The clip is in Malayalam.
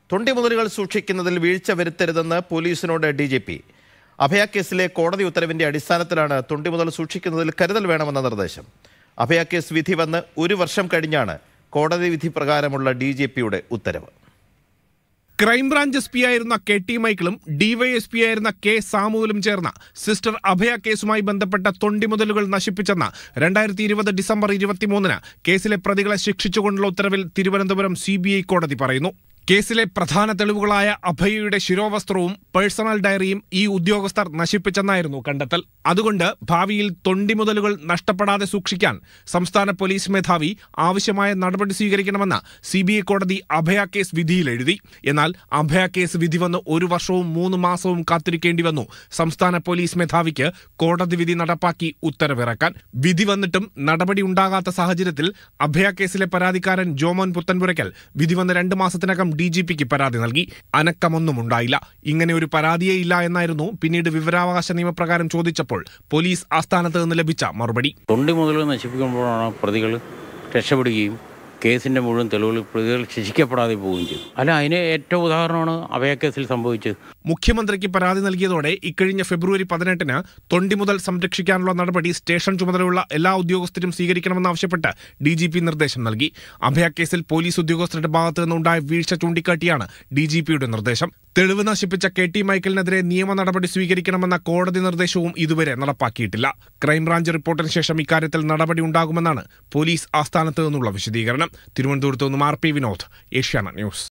തൊണ്ടിമുതലുകൾ സൂക്ഷിക്കുന്നതിൽ വീഴ്ച വരുത്തരുതെന്ന് പോലീസിനോട് ഡി ജി പി അഭയ കേസിലെ കോടതി ഉത്തരവിന്റെ അടിസ്ഥാനത്തിലാണ് തൊണ്ടിമുതൽ സൂക്ഷിക്കുന്നതിൽ കരുതൽ വേണമെന്ന നിർദ്ദേശം അഭയ കേസ് വിധി വന്ന് ഒരു വർഷം കഴിഞ്ഞാണ് കോടതി വിധി പ്രകാരമുള്ള ഡി ജി പിയുടെ ഉത്തരവ് ക്രൈംബ്രാഞ്ച് എസ് പി ആയിരുന്ന കെ ടി മൈക്കിളും ഡിവൈഎസ്പി ആയിരുന്ന കെ സാമുവലും ചേർന്ന സിസ്റ്റർ അഭയ കേസുമായി ബന്ധപ്പെട്ട തൊണ്ടിമുതലുകൾ നശിപ്പിച്ചെന്ന രണ്ടായിരത്തി ഇരുപത് ഡിസംബർ ഇരുപത്തിമൂന്നിന് കേസിലെ പ്രതികളെ ശിക്ഷിച്ചുകൊണ്ടുള്ള ഉത്തരവിൽ തിരുവനന്തപുരം സി കോടതി പറയുന്നു കേസിലെ പ്രധാന തെളിവുകളായ അഭയയുടെ ശിരോവസ്ത്രവും പേഴ്സണൽ ഡയറിയും ഈ ഉദ്യോഗസ്ഥർ നശിപ്പിച്ചെന്നായിരുന്നു കണ്ടെത്തൽ അതുകൊണ്ട് ഭാവിയിൽ തൊണ്ടിമുതലുകൾ നഷ്ടപ്പെടാതെ സൂക്ഷിക്കാൻ സംസ്ഥാന പോലീസ് മേധാവി ആവശ്യമായ നടപടി സ്വീകരിക്കണമെന്ന് സി ബി ഐ കോടതി അഭയ കേസ് വിധിയിൽ എഴുതി എന്നാൽ അഭയ കേസ് വിധി വന്ന് ഒരു വർഷവും മൂന്ന് മാസവും കാത്തിരിക്കേണ്ടി വന്നു സംസ്ഥാന പോലീസ് മേധാവിക്ക് കോടതി വിധി നടപ്പാക്കി ഉത്തരവിറക്കാൻ വിധി വന്നിട്ടും നടപടി ഉണ്ടാകാത്ത സാഹചര്യത്തിൽ അഭയ കേസിലെ പരാതിക്കാരൻ ജോമോൻ പുത്തൻപുരയ്ക്കൽ വിധി വന്ന് രണ്ട് മാസത്തിനകം ഡി ജി പിക്ക് പരാതി നൽകി അനക്കമൊന്നും ഉണ്ടായില്ല ഇങ്ങനെ ഒരു പരാതിയേ ഇല്ല എന്നായിരുന്നു പിന്നീട് വിവരാവകാശ നിയമപ്രകാരം ചോദിച്ചപ്പോൾ പോലീസ് ആസ്ഥാനത്ത് നിന്ന് ലഭിച്ച മറുപടി തൊണ്ടി മുതൽ നശിപ്പിക്കുമ്പോഴാണ് പ്രതികൾ രക്ഷപ്പെടുകയും കേസിൻ്റെ മുഴുവൻ തെളിവുകൾ പ്രതികൾ ശിക്ഷിക്കപ്പെടാതെ പോവുകയും ചെയ്തു അല്ല അതിന് ഏറ്റവും ഉദാഹരണമാണ് അഭയക്കേസിൽ സംഭവിച്ചത് മുഖ്യമന്ത്രിക്ക് പരാതി നൽകിയതോടെ ഇക്കഴിഞ്ഞ ഫെബ്രുവരി പതിനെട്ടിന് തൊണ്ടി മുതൽ സംരക്ഷിക്കാനുള്ള നടപടി സ്റ്റേഷൻ ചുമതലയുള്ള എല്ലാ ഉദ്യോഗസ്ഥരും സ്വീകരിക്കണമെന്നാവശ്യപ്പെട്ട് ഡി ജി പി നിർദ്ദേശം നൽകി അഭയ കേസിൽ പോലീസ് ഉദ്യോഗസ്ഥരുടെ ഭാഗത്തു നിന്നുണ്ടായ വീഴ്ച ചൂണ്ടിക്കാട്ടിയാണ് ഡി ജി പിയുടെ നിർദ്ദേശം തെളിവ് നശിപ്പിച്ച കെ ടി മൈക്കലിനെതിരെ നിയമ നടപടി സ്വീകരിക്കണമെന്ന കോടതി നിർദ്ദേശവും ഇതുവരെ നടപ്പാക്കിയിട്ടില്ല ക്രൈംബ്രാഞ്ച് റിപ്പോർട്ടിന് ശേഷം ഇക്കാര്യത്തിൽ നടപടി ഉണ്ടാകുമെന്നാണ് പോലീസ് ആസ്ഥാനത്ത് നിന്നുള്ള വിശദീകരണം തിരുവനന്തപുരത്ത് നിന്നും R P Vinod Asianet news